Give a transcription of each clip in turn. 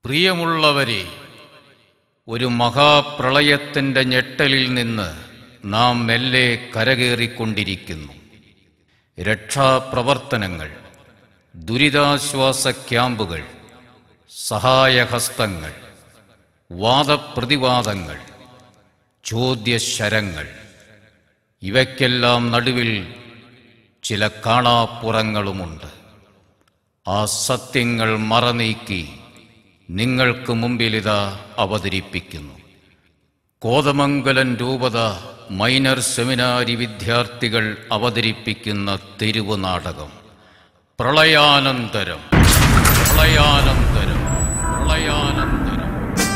പ്രിയമുള്ളവരെ ഒരു മഹാപ്രളയത്തിൻ്റെ ഞെട്ടലിൽ നിന്ന് നാം മെല്ലെ കരകയറിക്കൊണ്ടിരിക്കുന്നു രക്ഷാപ്രവർത്തനങ്ങൾ ദുരിതാശ്വാസ ക്യാമ്പുകൾ സഹായഹസ്തങ്ങൾ വാദപ്രതിവാദങ്ങൾ ചോദ്യശരങ്ങൾ ഇവയ്ക്കെല്ലാം നടുവിൽ ചില കാണാപ്പുറങ്ങളുമുണ്ട് ആ സത്യങ്ങൾ മറനീക്കി നിങ്ങൾക്ക് മുമ്പിലിതാ അവതരിപ്പിക്കുന്നു കോതമംഗലം രൂപത മൈനർ സെമിനാരി വിദ്യാർത്ഥികൾ അവതരിപ്പിക്കുന്ന തെരുവ് നാടകം പ്രളയാനന്തരം പ്രളയാനന്തരം പ്രളയാനന്തരം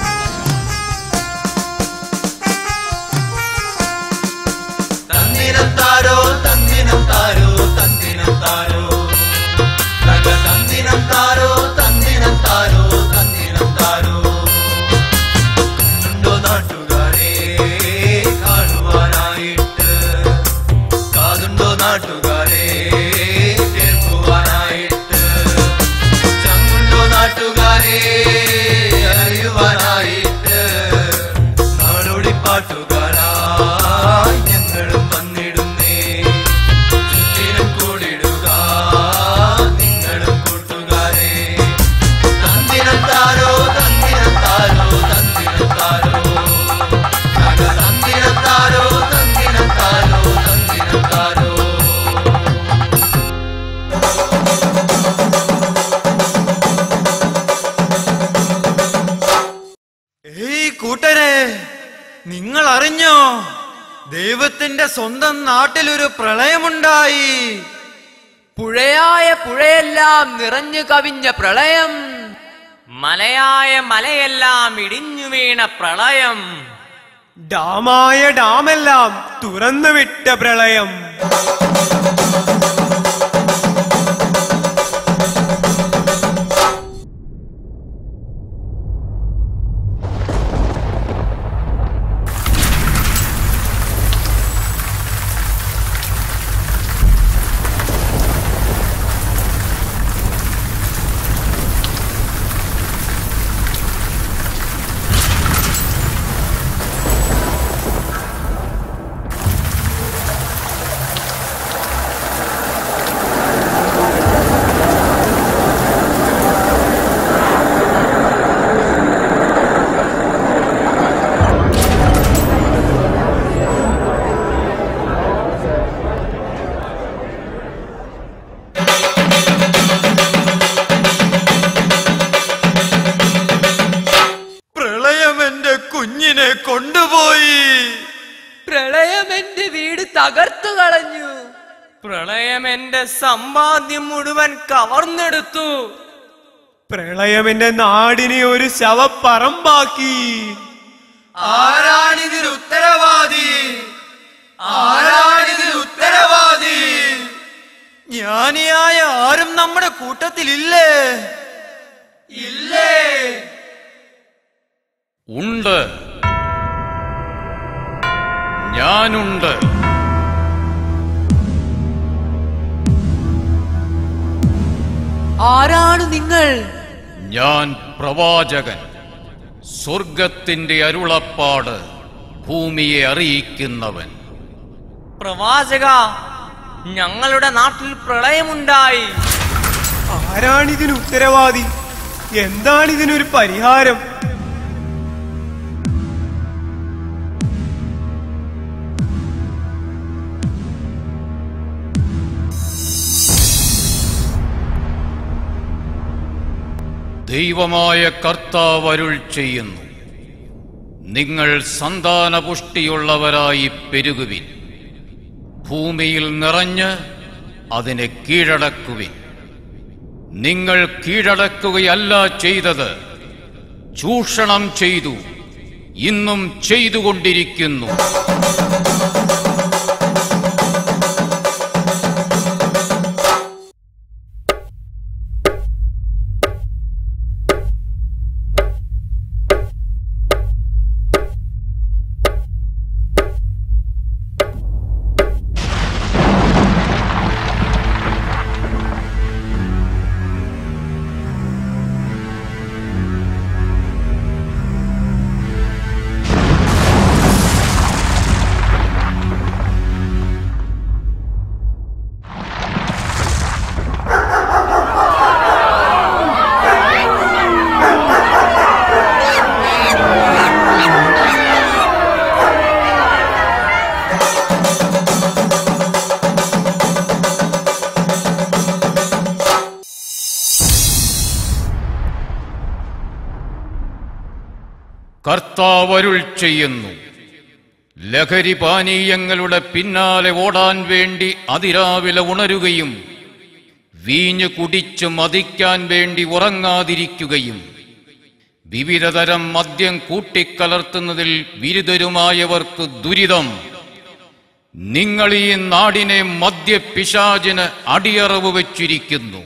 തന്നിനം താരോ തന്നിനം താരോ തന്നിനം താരോ തക തന്നിനം താരോ തന്നിനം താരോ തന്നിനം താരോ കണ്ണുണ്ടോ നാട്ടുകാരെ കാണുവാനായിട്ട് കാതുണ്ടോ നാട്ടുകാരെ കേൾക്കുവാനായിട്ട് ചങ്ങുണ്ടോ നാട്ടുകാരെ അറിയുവാനായിട്ട് നാടോടി പാട്ടുകാരായി ഞങ്ങളും വന്നിടുന്നേ ചുറ്റിനും കൂടിടുക നിങ്ങളും കൂട്ടുകാരെ തന്നിനം താരോ തന്നിനം താരോ തന്നിനം താരോ തക തന്നിനം താരോ തന്നിനം താരോ തന്നിനം താരോ ഏയ് കൂട്ടരെ നിങ്ങൾ അറിഞ്ഞോ ദൈവത്തിന്റെ സ്വന്തം നാട്ടിലൊരു പ്രളയമുണ്ടായി പുഴയായ പുഴയെല്ലാം നിറഞ്ഞു കവിഞ്ഞ പ്രളയം മലയായ മലയെല്ലാം ഇടിഞ്ഞു വീണ പ്രളയം ഡാമായ ഡാമെല്ലാം തുറന്നു വിട്ട പ്രളയം പ്രളയം എന്റെ കുഞ്ഞിനെ കൊണ്ടുപോയി പ്രളയം എന്റെ വീട് തകർത്തു കളഞ്ഞു പ്രളയം എന്റെ സമ്പാദ്യം മുഴുവൻ കവർന്നെടുത്തു പ്രളയം എന്റെ നാടിനെ ഒരു ശവപ്പറമ്പാക്കി ആരാണിതിന് ഉത്തരവാദി ആരാണിതിന് ഉത്തരവാദി ജ്ഞാനിയായ ആരും നമ്മുടെ കൂട്ടത്തിലില്ലേ ഇല്ലേ ഉണ്ട് ഞാനുണ്ട് ആരാണ് നിങ്ങൾ ഞാൻ പ്രവാചകൻ സ്വർഗത്തിന്റെ അരുളപ്പാട് ഭൂമിയെ അറിയിക്കുന്നവൻ പ്രവാചക ഞങ്ങളുടെ നാട്ടിൽ പ്രളയമുണ്ടായി ആരാണിതിന് ഉത്തരവാദി എന്താണിതിനൊരു പരിഹാരം ദൈവമായ കർത്താവ് അരുൾ ചെയ്യുന്നു നിങ്ങൾ സന്താനപുഷ്ടിയുള്ളവരായി പെരുകുവിൻ ഭൂമിയിൽ നിറഞ്ഞ് അതിനെ കീഴടക്കുവിൻ നിങ്ങൾ കീഴടക്കുകയല്ല ചെയ്തത് ചൂഷണം ചെയ്തു ഇന്നും ചെയ്തുകൊണ്ടിരിക്കുന്നു കർത്താവരുൾ ചെയ്യുന്നു ലഹരി പാനീയങ്ങളുടെ പിന്നാലെ ഓടാൻ വേണ്ടി അതിരാവിലെ ഉണരുകയും വീഞ്ഞു കുടിച്ച് മതിക്കാൻ വേണ്ടി ഉറങ്ങാതിരിക്കുകയും വിവിധതരം മദ്യം കൂട്ടിക്കലർത്തുന്നതിൽ ബിരുദരുമായവർക്ക് ദുരിതം നിങ്ങൾ ഈ നാടിനെ മദ്യപിശാചിന് അടിയറവ് വച്ചിരിക്കുന്നു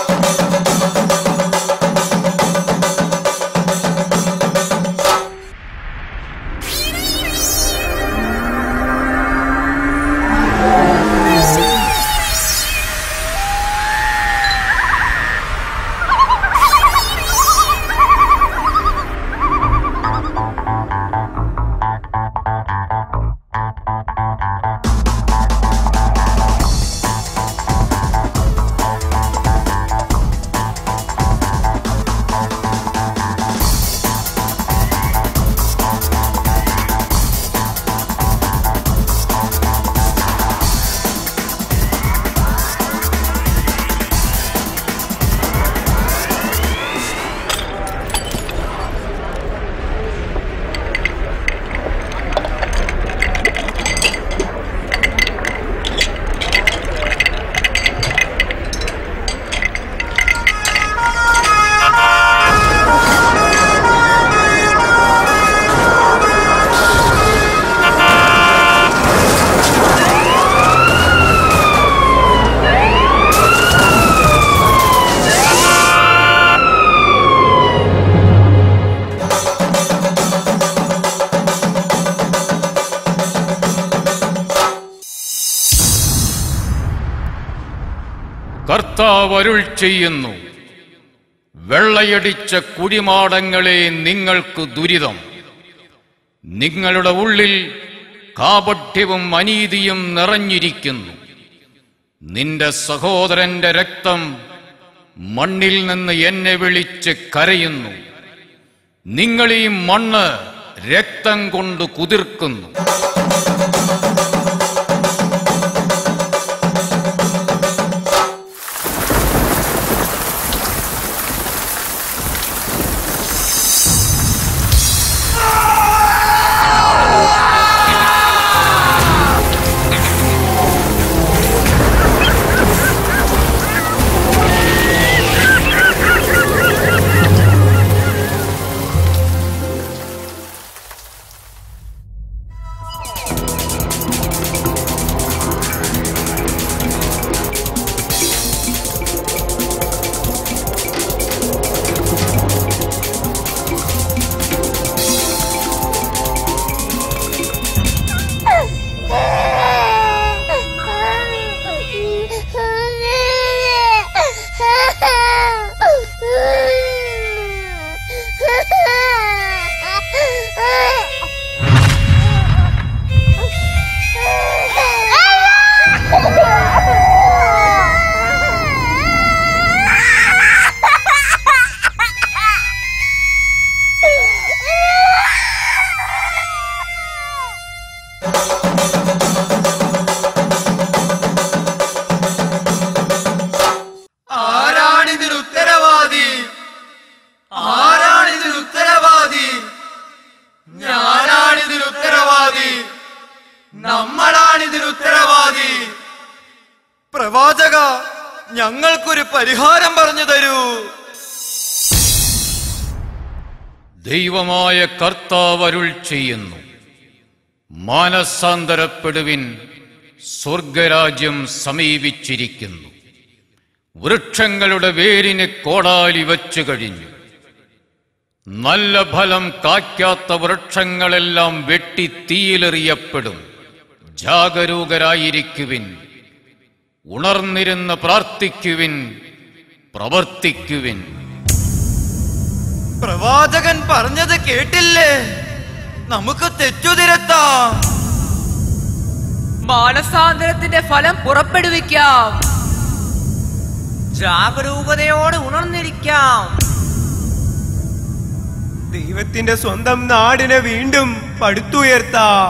കർത്താവ് അരുൾ ചെയ്യുന്നു വെള്ളയടിച്ച കുടിമാടങ്ങളെ നിങ്ങൾക്ക് ദുരിതം നിങ്ങളുടെ ഉള്ളിൽ കാപഠ്യവും അനീതിയും നിറഞ്ഞിരിക്കുന്നു നിന്റെ സഹോദരന്റെ രക്തം മണ്ണിൽ നിന്ന് എന്നെ വിളിച്ച് കരയുന്നു നിങ്ങൾ ഈ മണ്ണ് രക്തം കൊണ്ട് കുതിർക്കുന്നു ആരാണിതിന് ഉത്തരവാദി ആരാണിതിന് ഉത്തരവാദി ഞാനാണിതിന് ഉത്തരവാദി നമ്മളാണിതിന് ഉത്തരവാദി പ്രവാചക ഞങ്ങൾക്കൊരു പരിഹാരം പറഞ്ഞു തരൂ ദൈവമായ കർത്താവ് അരുൾ ചെയ്യുന്നു മാനസാന്തരപ്പെടുവിൻ സ്വർഗരാജ്യം സമീപിച്ചിരിക്കുന്നു വൃക്ഷങ്ങളുടെ വേരിന് കോടാലി വച്ചു കഴിഞ്ഞു നല്ല ഫലം കായ്ക്കാത്ത വൃക്ഷങ്ങളെല്ലാം വെട്ടി തീയിലെറിയപ്പെടും ജാഗരൂകരായിരിക്കുവിൻ ഉണർന്നിരുന്ന് പ്രാർത്ഥിക്കുവിൻ പ്രവർത്തിക്കുവിൻ പ്രവാചകൻ പറഞ്ഞത് കേട്ടില്ലേ നമുക്ക് തെറ്റുതിരുത്താം മാനസാന്തരത്തിന്റെ ഫലം പുറപ്പെടുവിക്കാം ജാഗരൂകതയോടെ ഉണർന്നിരിക്കാം ദൈവത്തിന്റെ സ്വന്തം നാടിനെ വീണ്ടും പടുത്തുയർത്താം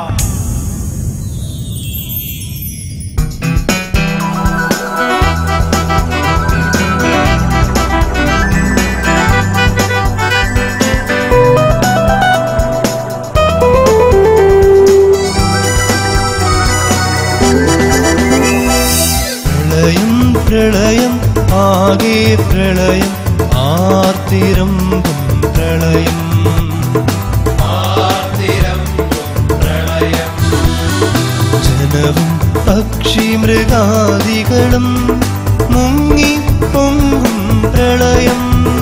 പ്രളയം ആകെ പ്രളയം ആർത്തിരമ്പും പ്രളയം ജനവും പക്ഷി മൃഗാദികളും മുങ്ങി പൊങ്ങും പ്രളയം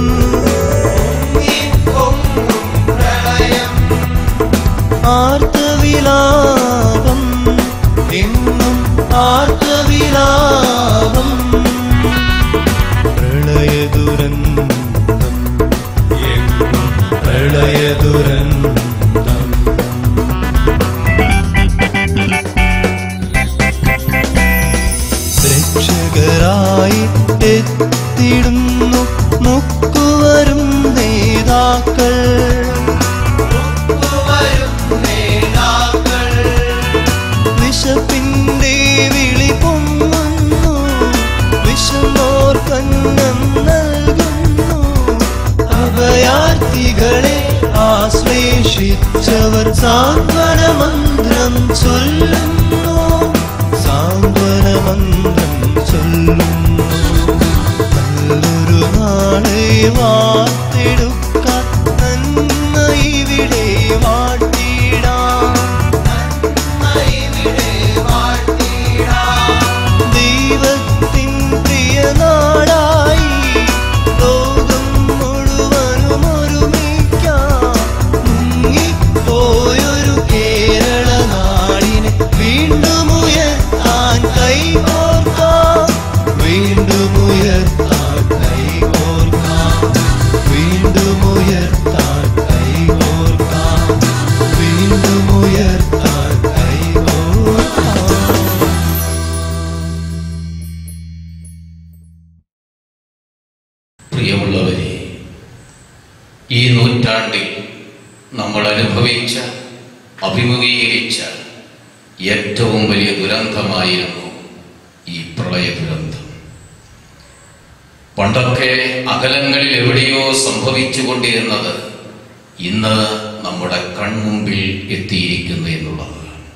ആർത്തവിലാപം എങ്ങും ആർത്തവിലാപം പ്രളയദുരന്തം എങ്ങും പ്രളയദുരന്തം രക്ഷകരായി എത്തിടുന്നു മുക്കുവരും നേതാക്കൾ വിശപ്പിന്റെ വിളി പൊങ്ങുന്നു വിഷമോർ കന്നം നൽകുന്നു അഭയാർത്ഥികളെ ആശ്ലേഷിച്ചവർ സാന്ത്വന മന്ത്രം ചൊല്ലുന്നു സാന്ത്വന മന്ത്രം ചൊല്ലുന്നു നല്ലൊരു നാളെ വാർത്തെടുക്കാൻ നന്മ ഇവിടെ വാട്ടിടാം ദൈവത്തിൻ പ്രിയനാടായി ലോകം മുഴുവനും ഒരുമിക്കാം മുങ്ങിപ്പോയൊരു കേരള നാടിനെ വീണ്ടും ഉയർത്താൻ കൈകോർക്കാം വീണ്ടും ഉയർത്താൻ കൈകോർക്കാം വീണ്ടും ഉയർത്താൻ കൈകോർക്കാം വീണ്ടും ഉയർത്താൻ കൈകോർക്കാം പ്രിയമുള്ളവരെ ഈ നൂറ്റാണ്ടിൽ നമ്മൾ അനുഭവിച്ച അഭിമുഖീകരിച്ച ഏറ്റവും വലിയ ദുരന്തമായിരുന്നു ഈ പ്രളയ ദുരന്തം പണ്ടൊക്കെ അകലങ്ങളിൽ എവിടെയോ സംഭവിച്ചുകൊണ്ടിരുന്നത് ഇന്ന് നമ്മുടെ കൺമുമ്പിൽ എത്തിയിരിക്കുന്നു എന്നുള്ളത്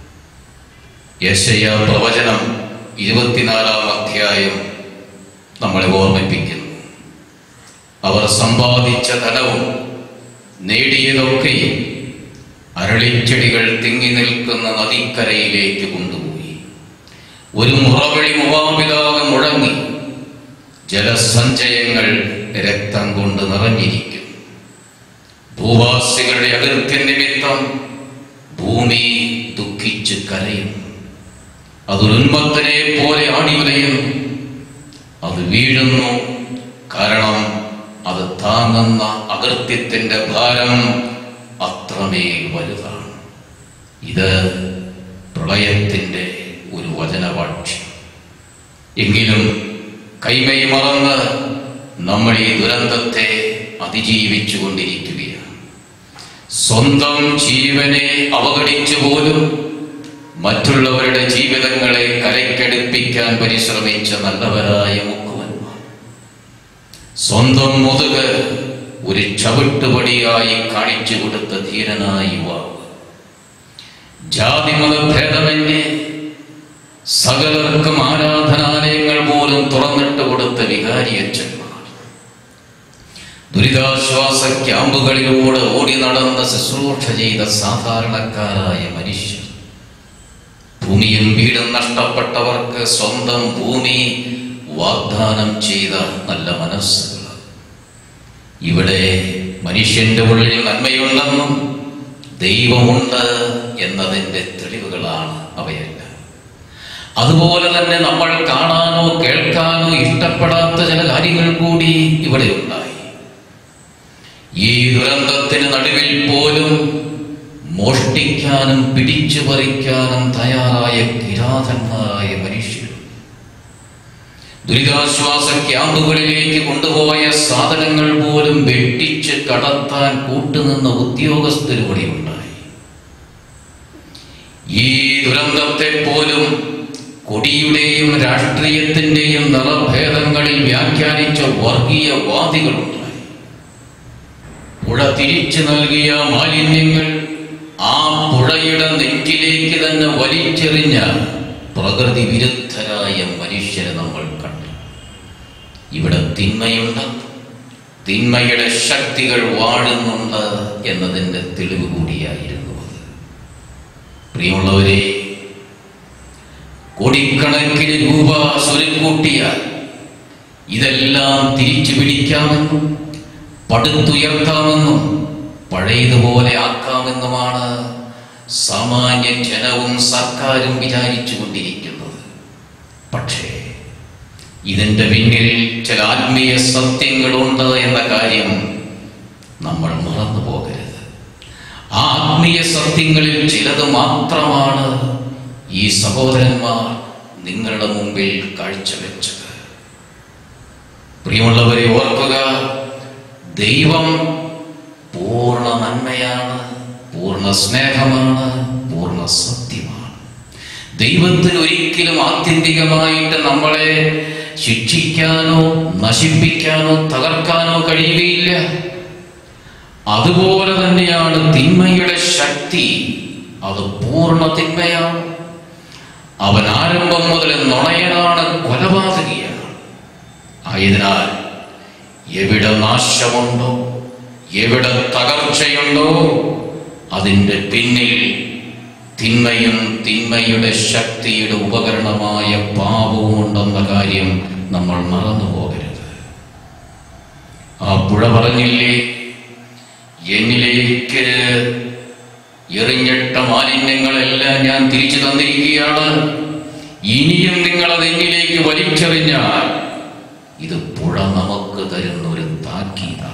യശയ പ്രവചനം ഇരുപത്തിനാലാം അധ്യായം നമ്മളെ ഓർമ്മിപ്പിക്കുന്നു അവർ സമ്പാദിച്ച ധനവും നേടിയതൊക്കെയും അരളിച്ചെടികൾ തിങ്ങി നിൽക്കുന്ന നദിക്കരയിലേക്ക് കൊണ്ടുപോയി ഒരു മുറവിളി മുഖാമിലാകെ മുഴങ്ങി ജലസഞ്ചയങ്ങൾ രക്തം കൊണ്ട് നിറഞ്ഞിരിക്കും ഭൂവാസികളുടെ അകൃത്യ നിമിത്തം ഭൂമി ദുഃഖിച്ച് കരയും അതൊരുന്മത്തനെ പോലെ ആണിയുലയും അത് വീഴുന്നു കാരണം അത് താങ്ങുന്ന അകൃത്യത്തിന്റെ ഭാരം അത്രമേൽ വലുതാണ് ഇത് പ്രളയത്തിന്റെ ഒരു വചനവാക്ഷ്യം എങ്കിലും കൈമൈ മറന്ന് നമ്മൾ ഈ ദുരന്തത്തെ അതിജീവിച്ചു കൊണ്ടിരിക്കുകയാണ് സ്വന്തം ജീവനെ അവഗണിച്ചു പോലും മറ്റുള്ളവരുടെ ജീവിതങ്ങളെ കരയ്ക്കടുപ്പിക്കാൻ പരിശ്രമിച്ച നല്ലവരായ മുക്കുവന്മാർ സ്വന്തം മുതുക് ഒരു ചവിട്ടുപടിയായി കാണിച്ചു കൊടുത്ത ധീരനായ യുവാവ് ജാതിമത ഭേദമന്യേ സകലർക്കും ആരാധനാലയങ്ങൾ പോലും തുറന്നിട്ട് കൊടുത്ത വികാരിയച്ഛന്മാർ ദുരിതാശ്വാസ ക്യാമ്പുകളിലൂടെ ഓടി നടന്ന് ശുശ്രൂഷ ചെയ്ത സാധാരണക്കാരായ മനുഷ്യർ ഭൂമിയും വീടും നഷ്ടപ്പെട്ടവർക്ക് സ്വന്തം ഭൂമി വാഗ്ദാനം ചെയ്ത നല്ല മനസ്സുകൾ ഇവിടെ മനുഷ്യന്റെ ഉള്ളിൽ നന്മയുണ്ടെന്നും ദൈവമുണ്ട് എന്നതിൻ്റെ തെളിവുകളാണ് അവയെല്ലാം അതുപോലെ തന്നെ നമ്മൾ കാണാനോ കേൾക്കാനോ ഇഷ്ടപ്പെടാത്ത ചില കാര്യങ്ങൾ കൂടി ഇവിടെ ഉണ്ടായി ഈ ദുരന്തത്തിന് നടുവിൽ പോലും മോഷ്ടിക്കാനും പിടിച്ചു പറിക്കാനും തയ്യാറായ കിരാതന്മാരായ മനുഷ്യർ ദുരിതാശ്വാസ ക്യാമ്പുകളിലേക്ക് കൊണ്ടുപോയ സാധനങ്ങൾ പോലും വെട്ടിച്ച് കടത്താൻ കൂട്ടുനിന്ന ഉദ്യോഗസ്ഥരിവിടെ ഉണ്ടായി ഈ ദുരന്തത്തെ പോലും കൊടിയുടെയും രാഷ്ട്രീയത്തിന്റെയും നിറഭേദങ്ങളിൽ വ്യാഖ്യാനിച്ച വർഗീയവാദികളുണ്ടായി പുഴ തിരിച്ചു നൽകിയ മാലിന്യങ്ങൾ ആ പുഴയുടെ നെറ്റിലേക്ക് തന്നെ വലിച്ചെറിഞ്ഞ പ്രകൃതി വിരുദ്ധരായ മനുഷ്യരെ നമ്മൾ കണ്ടു ഇവിടെ തിന്മയുണ്ട് തിന്മയുടെ ശക്തികൾ വാഴുന്നുണ്ട് എന്നതിൻ്റെ തെളിവ് കൂടിയായിരുന്നു അത് പ്രിയമുള്ളവരെ കോടിക്കണക്കിന് രൂപ സ്വരുക്കൂട്ടിയാൽ ഇതെല്ലാം തിരിച്ചു പിടിക്കാമെന്നും പടുത്തുയർത്താമെന്നും പഴയതുപോലെ ആക്കാമെന്നുമാണ് സാമാന്യ ജനവും സർക്കാരും വിചാരിച്ചു കൊണ്ടിരിക്കുന്നത് പക്ഷേ ഇതിൻ്റെ പിന്നിൽ ചില ആത്മീയ സത്യങ്ങളുണ്ട് എന്ന കാര്യം നമ്മൾ മറന്നു പോകരുത് ആ ആത്മീയ സത്യങ്ങളിൽ ചിലത് മാത്രമാണ് ഈ സഹോദരന്മാർ നിങ്ങളുടെ മുമ്പിൽ കാഴ്ചവെച്ചത് പ്രിയമുള്ളവരെ ഓർക്കുക ദൈവം പൂർണ്ണ നന്മയാണ് പൂർണ്ണ സ്നേഹമാണ് പൂർണ്ണ സത്യമാണ് ദൈവത്തിന് ഒരിക്കലും ആത്യന്തികമായിട്ട് നമ്മളെ ശിക്ഷിക്കാനോ നശിപ്പിക്കാനോ തകർക്കാനോ കഴിയുകയില്ല അതുപോലെ തന്നെയാണ് തിന്മയുടെ ശക്തി അത് പൂർണ്ണ തിന്മയാണ് അവൻ ആരംഭം മുതൽ നുണയനാണ് കൊലപാതകിയാണ് ആയതിനാൽ എവിടെ നാശമുണ്ടോ എവിടെ തകർച്ചയുണ്ടോ അതിൻ്റെ പിന്നിൽ തിന്മയും തിന്മയുടെ ശക്തിയുടെ ഉപകരണമായ പാപവും ഉണ്ടെന്ന കാര്യം നമ്മൾ മറന്നു പോകരുത് ആ പുഴ പറഞ്ഞില്ലേ എന്നിലേക്ക് എറിഞ്ഞിട്ട മാലിന്യങ്ങളെല്ലാം ഞാൻ തിരിച്ചു തന്നിരിക്കുകയാണ് ഇനിയും നിങ്ങൾ അത് എന്നിലേക്ക് വലിച്ചെറിഞ്ഞാൽ ഇത് പുഴ നമുക്ക് തരുന്ന ഒരു താക്കീതാണ്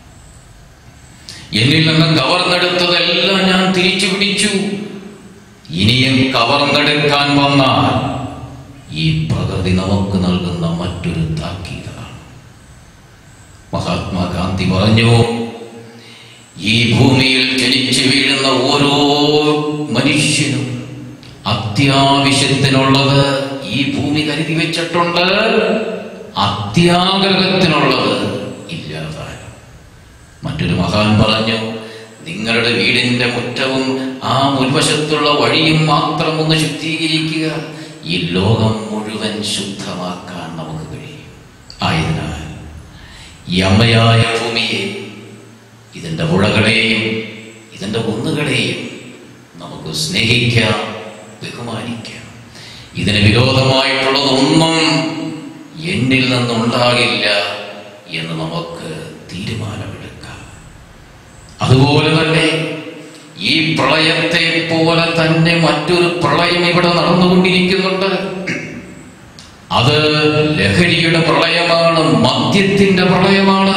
എന്നിൽ നിന്ന് കവർന്നെടുത്തതെല്ലാം ഞാൻ തിരിച്ചു പിടിച്ചു ഇനിയും കവർന്നെടുക്കാൻ വന്നാൽ ഈ പ്രകൃതി നമുക്ക് നൽകുന്ന മറ്റൊരു താക്കീതാണ് മഹാത്മാഗാന്ധി പറഞ്ഞു ഈ ഭൂമിയിൽ ജനിച്ചു വീഴുന്ന ഓരോ മനുഷ്യനും അത്യാവശ്യത്തിനുള്ളത് ഈ ഭൂമി കരുതി വെച്ചിട്ടുണ്ട് അത്യാഗ്രഹത്തിനുള്ളത് ഇല്ലാതായി മറ്റൊരു മഹാൻ പറഞ്ഞു നിങ്ങളുടെ വീടിന്റെ മുറ്റവും ആ മുൻവശത്തുള്ള വഴിയും മാത്രം ഒന്ന് ശുദ്ധീകരിക്കുക ഈ ലോകം മുഴുവൻ ശുദ്ധമാക്കാൻ നമുക്ക് കഴിയും ആയതിനാൽ ഈ അമ്മയായ ഭൂമിയെ ഇതിൻ്റെ പുഴകളെയും ഇതിൻ്റെ കുന്നുകളെയും നമുക്ക് സ്നേഹിക്കാം ബഹുമാനിക്കാം ഇതിന് വിരോധമായിട്ടുള്ളതൊന്നും എന്നിൽ നിന്നുണ്ടാകില്ല എന്ന് നമുക്ക് തീരുമാനമെടുക്കാം അതുപോലെ തന്നെ ഈ പ്രളയത്തെ പോലെ തന്നെ മറ്റൊരു പ്രളയം ഇവിടെ നടന്നുകൊണ്ടിരിക്കുന്നുണ്ട് അത് ലഹരിയുടെ പ്രളയമാണ് മദ്യത്തിന്റെ പ്രളയമാണ്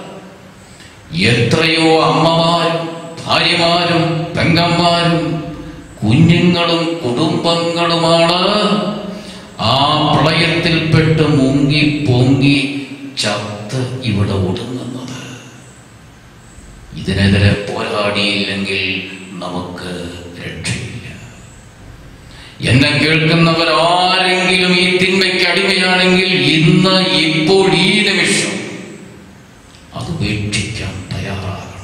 എത്രയോ അമ്മമാരും ഭാര്യമാരും പെങ്ങന്മാരും കുഞ്ഞുങ്ങളും കുടുംബങ്ങളുമാണ് ആ പ്രളയത്തിൽപ്പെട്ട് മുങ്ങി പൊങ്ങി ചത്ത് ഇവിടെ ഒടുങ്ങുന്നത് ഇതിനെതിരെ പോരാടിയില്ലെങ്കിൽ നമുക്ക് രക്ഷയില്ല എന്നെ കേൾക്കുന്നവർ ആരെങ്കിലും ഈ തിന്മയ്ക്ക് അടിമയാണെങ്കിൽ ഇന്ന് ഇപ്പോൾ ഈ നിമിഷം അത് ഉപേക്ഷിക്കാൻ തയ്യാറാകണം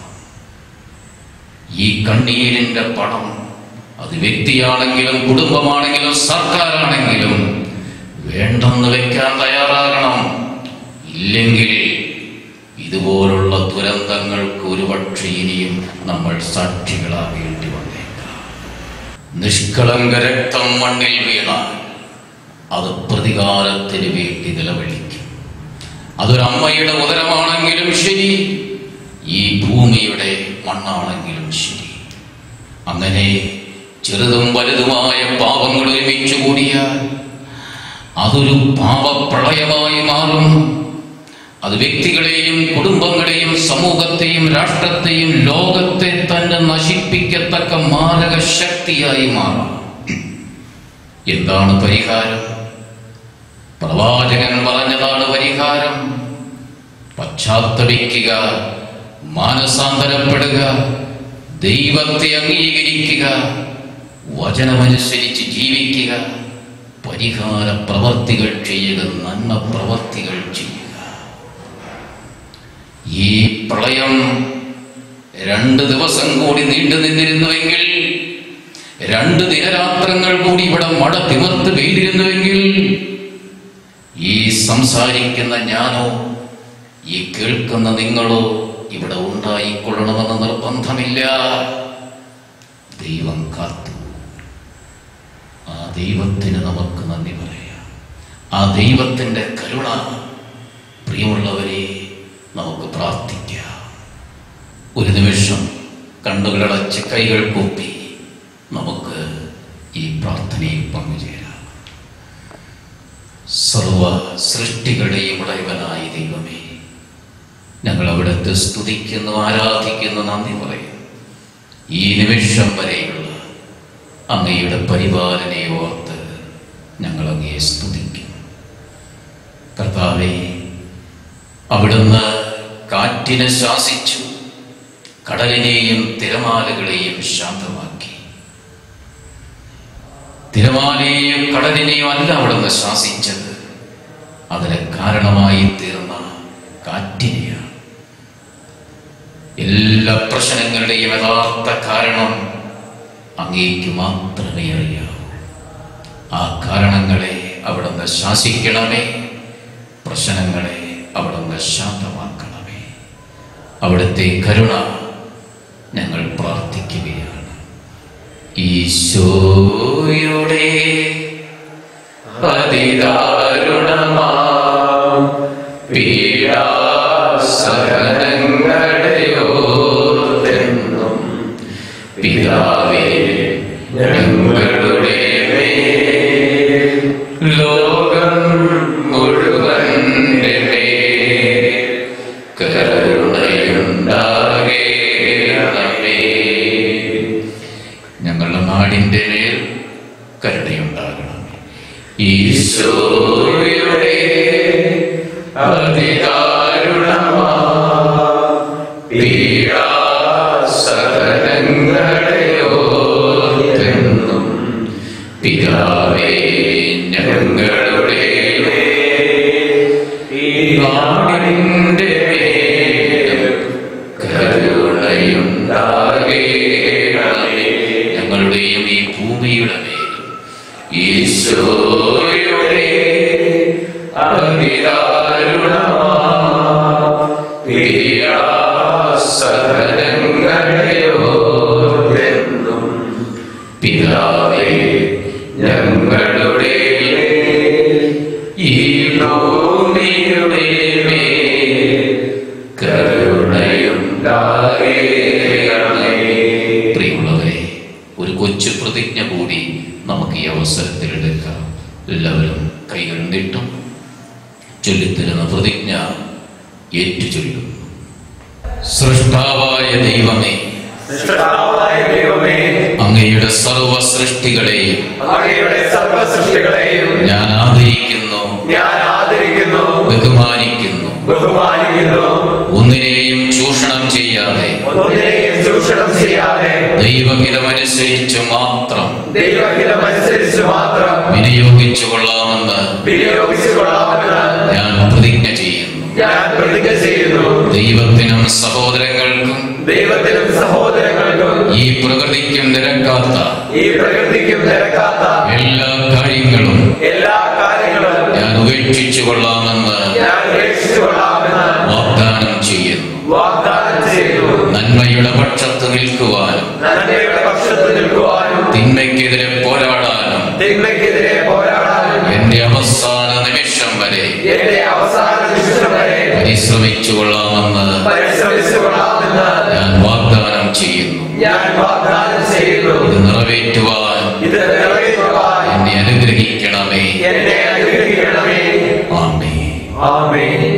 ഈ കണ്ണീരിന്റെ പണം അത് വ്യക്തിയാണെങ്കിലും കുടുംബമാണെങ്കിലും സർക്കാരാണെങ്കിലും വേണ്ടെന്ന് വെക്കാൻ തയ്യാറാകണം ഇല്ലെങ്കിൽ ഇതുപോലുള്ള ദുരന്തങ്ങൾക്ക് ഒരുപക്ഷെ ഇനിയും നമ്മൾ സാക്ഷികളാകേണ്ടി വന്നേക്കാം നിഷ്കളങ്ക രക്തം മണ്ണിൽ വീണാൽ അത് പ്രതികാരത്തിന് വേണ്ടി നിലവിളിക്കും അതൊരു അമ്മയുടെ ഉദരമാണെങ്കിലും ശരി ഈ ഭൂമിയുടെ മണ്ണാണെങ്കിലും ശരി അങ്ങനെ ചെറുതും വലുതുമായ പാപങ്ങൾ ഒരുമിച്ച് കൂടിയാൽ അതൊരു പാപപ്രളയമായി മാറും അത് വ്യക്തികളെയും കുടുംബങ്ങളെയും സമൂഹത്തെയും രാഷ്ട്രത്തെയും ലോകത്തെ തന്നെ നശിപ്പിക്കത്തക്ക മാരക ശക്തിയായി മാറാം എന്താണ് പരിഹാരം പ്രവാചകൻ പറഞ്ഞതാണ് പരിഹാരം പശ്ചാത്തപിക്കുക മാനസാന്തരപ്പെടുക ദൈവത്തെ അംഗീകരിക്കുക വചനമനുസരിച്ച് ജീവിക്കുക പരിഹാര പ്രവർത്തികൾ ചെയ്യുക നന്മ പ്രവർത്തികൾ ചെയ്യുക ഈ പ്രളയം രണ്ട് ദിവസം കൂടി നീണ്ടു നിന്നിരുന്നുവെങ്കിൽ രണ്ട് ദിനരാത്രങ്ങൾ കൂടി ഇവിടെ മഴ തിമർത്ത് പെയ്തിരുന്നുവെങ്കിൽ ഈ സംസാരിക്കുന്ന ഞാനോ ഈ കേൾക്കുന്ന നിങ്ങളോ ഇവിടെ ഉണ്ടായിക്കൊള്ളണമെന്ന് നിർബന്ധമില്ല ദൈവം കാത്തു ആ ദൈവത്തിന് നമുക്ക് നന്ദി പറയാം ആ ദൈവത്തിൻ്റെ കരുണ പ്രിയമുള്ളവരെ നമുക്ക് പ്രാർത്ഥിക്കാം ഒരു നിമിഷം കണ്ണുകളടച്ച് കൈകൾ കൂപ്പി നമുക്ക് ഈ പ്രാർത്ഥനയിൽ പങ്കുചേരാം സർവ സൃഷ്ടികളുടെയും ഉടയവനായ ദൈവമേ ഞങ്ങൾ അവിടുത്തെ സ്തുതിക്കുന്നു ആരാധിക്കുന്നു നന്ദി പറയും ഈ നിമിഷം വരെയുള്ള അങ്ങയുടെ പരിപാലനയെ ഓർത്ത് ഞങ്ങൾ അങ്ങയെ സ്തുതിക്കും കർത്താവെ അവിടുന്ന് കാറ്റിനെ ശാസിച്ചു കടലിനെയും തിരമാലകളെയും ശാന്തമാക്കി തിരമാലയെയും കടലിനെയും അല്ല അവിടുന്ന് ശാസിച്ചത് അതിന് കാരണമായി തീർന്ന കാറ്റിനെയാണ് എല്ലാ പ്രശ്നങ്ങളുടെയും യഥാർത്ഥ കാരണം അങ്ങേക്ക് മാത്രമേ അറിയാവൂ ആ കാരണങ്ങളെ അവിടുന്ന് ശാസിക്കണമേ പ്രശ്നങ്ങളെ അവിടുന്ന് ശാന്തമാക്കണമേ അവിടുത്തെ കരുണ ഞങ്ങൾ പ്രാർത്ഥിക്കുകയാണ് ഈശോയുടെ അതിദാരുണമാ പീഡാസഹനങ്ങളെയോർത്തെന്നും പിതാവേ ഞങ്ങളുടെ മേൽ ലോകം മുഴുവൻ്റെ മേൽ കരുണയുണ്ടാകേണമേ ഞങ്ങളുടെ നാടിൻ്റെ മേൽ കരുണയുണ്ടാകണം ഈശോയുടെ അതിദാരുണമാ പീഡാസഹനങ്ങളെയോർത്തെന്നും പിതാവേ ഞങ്ങളുടെ നാടിൻ്റെ മേൽ കരുണയുണ്ടാകേണമേ ഞങ്ങളുടെയും ഈ ഭൂമിയുടെ മേൽ ഈശോയുടെ അതിദാരുണമാ പീഡാസഹനങ്ങളെയോർത്തെന്നും പിതാവേ ഞങ്ങളുടെ ഈ ഭൂമിയുടെ മേൽ കരുണയുണ്ടാകേണമേ പ്രിയമുള്ളവരെ ഒരു കൊച്ചു പ്രതിജ്ഞ കൂടി നമുക്ക് ഈ അവസരത്തിൽ എടുക്കാം എല്ലാവരും കൈകൾ നീട്ടും ചൊല്ലിത്തരുന്ന പ്രതിജ്ഞ ഏറ്റുചൊല്ലും സൃഷ്ടാവായ ദൈവമേ സൃഷ്ടാവായ ദൈവമേ അങ്ങയുടെ സർവ സൃഷ്ടികളെയും അങ്ങയുടെ സർവ്വ സൃഷ്ടികളെയും ഞാൻ ആദരിക്കുന്നു ഞാൻ ആദരിക്കുന്നു ബഹുമാനിക്കുന്നു ബഹുമാനിക്കുന്നു ഒന്നിനെയും ചൂഷണം ചെയ്യാതെ ഒന്നിനെയും ചൂഷണം ചെയ്യാതെ ദൈവഹിതമനുസരിച്ച് മാത്രം ദൈവഹിതമനുസരിച്ച് മാത്രം വിനിയോഗിച്ചു കൊള്ളാമെന്ന് വിനിയോഗിച്ചു കൊള്ളാമെന്ന് ഞാൻ പ്രതിജ്ഞ ചെയ്യുന്നു ഞാൻ പ്രതിജ്ഞ ചെയ്യുന്നു ദൈവത്തിനും സഹോദരങ്ങൾക്കും ദൈവത്തിനും സഹോദരങ്ങൾക്കും ഈ പ്രകൃതിക്കും നിരക്കാത്ത ഈ പ്രകൃതിക്കും നിരക്കാത്ത എല്ലാ കാര്യങ്ങളും എല്ലാ കാര്യങ്ങളും ഞാൻ ഉപേക്ഷിച്ചു കൊള്ളാമെന്ന് ഞാൻ ഉപേക്ഷിച്ചു കൊള്ളാമെന്ന് വാഗ്ദാനം ചെയ്യുന്നു വാഗ്ദാനം ചെയ്യുന്നു നന്മയുടെ പക്ഷത്ത് നിൽക്കുവാനും നന്മയുടെ പക്ഷത്ത് നിൽക്കുവാനും തിന്മയ്ക്കെതിരെ പോരാടാനും തിന്മയ്ക്കെതിരെ പോരാടാനും എന്റെ അവസാന നിമിഷം വരെ എന്റെ അവസാന നിമിഷം വരെ പരിശ്രമിച്ചു കൊള്ളാമെന്ന് പരിശ്രമിച്ചു കൊള്ളാമെന്ന് ഞാൻ വാഗ്ദാനം ചെയ്യുന്നു ഞാൻ വാഗ്ദാനം ചെയ്യുന്നു ഇത് നിറവേറ്റുവാൻ ഇത് നിറവേറ്റുവാൻ എന്നെ അനുഗ്രഹിക്കണമേ എന്നെ അനുഗ്രഹിക്കണമേ ആമേ ആമേൻ